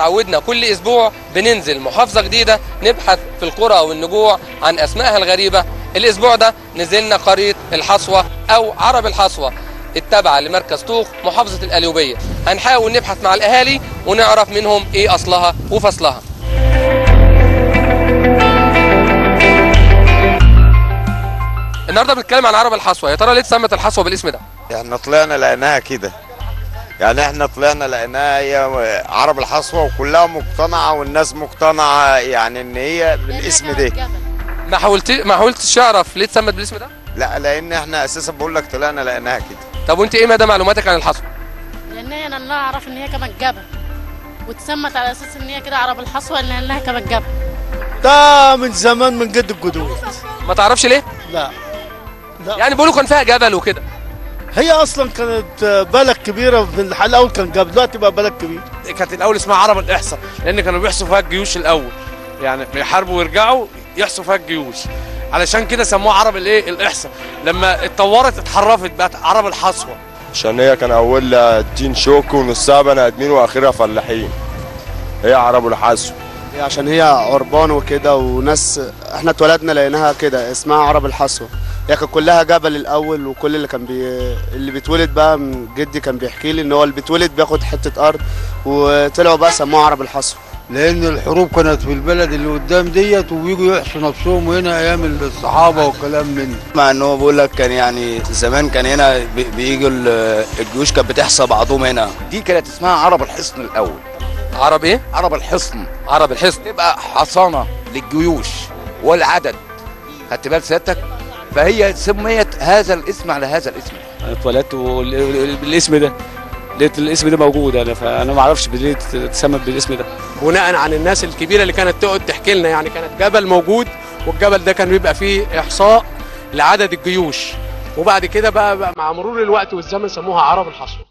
اتعودنا كل اسبوع بننزل محافظه جديده نبحث في القرى والنجوع عن اسمائها الغريبه الاسبوع ده نزلنا قريه الحصوه او عرب الحصوه التابعه لمركز طوق محافظه القليوبيه هنحاول نبحث مع الاهالي ونعرف منهم ايه اصلها وفصلها النهارده بنتكلم عن عرب الحصوه يا ترى ليه اتسمت الحصوه بالاسم ده احنا طلعنا لقيناها كده يعني احنا طلعنا لقيناها هي عرب الحصوة وكلها مقتنعة والناس مقتنعة يعني ان هي بالاسم ده ما حاولت ما حاولتش اعرف ليه اتسمت بالاسم ده لا لان احنا اساسا بقول لك طلعنا لقيناها كده طب وانت ايه مدى معلوماتك عن الحصوه لان هي انا اعرف ان هي كمان جبل واتسمت على اساس ان هي كده عرب الحصوه لانها كمان جبل ده من زمان من جد الجدود ما تعرفش ليه لا لا يعني بيقولوا كان فيها جبل وكده هي اصلا كانت بلد كبيره في الحال الاول كان جبل دلوقتي بقى بلد كبير كانت الاول اسمها عرب الاحصاء لان كانوا بيحصوا فيها الجيوش الاول يعني بيحاربوا ويرجعوا يحصوا فيها الجيوش علشان كده سموها عرب الايه الاحصاء لما اتطورت اتحرفت بقت عرب الحصوه عشان هي كان اولها تين شوك ونصها بني ادمين واخرها فلاحين هي عرب الحسو هي عشان هي عربان وكده وناس احنا اتولدنا لقيناها كده اسمها عرب الحصوة هي كانت كلها جبل الاول وكل اللي كان بي... اللي بيتولد بقى من جدي كان بيحكي لي ان هو اللي بيتولد بياخد حته ارض وطلعوا بقى سموها عرب الحصوة لان الحروب كانت في البلد اللي قدام ديت وبيجوا يحصوا نفسهم هنا ايام الصحابه والكلام من مع ان هو بيقول لك كان يعني زمان كان هنا بي- بيجوا ال- الجيوش كانت بتحصى بعضهم هنا دي كانت اسمها عرب الحصن الاول عرب ايه عرب الحصن عرب الحصن تبقى حصانه للجيوش والعدد خدت بال سيادتك فهي سميت هذا الاسم على هذا الاسم انا اتولدت وال- بالاسم ده لقيت الاسم ده موجود انا فانا ما اعرفش ليه اتسمت بالاسم ده بناء عن الناس الكبيره اللي كانت تقعد تحكي لنا يعني كانت جبل موجود والجبل ده كان بيبقى فيه احصاء لعدد الجيوش وبعد كده بقى, بقى مع مرور الوقت والزمن سموها عرب الحصوه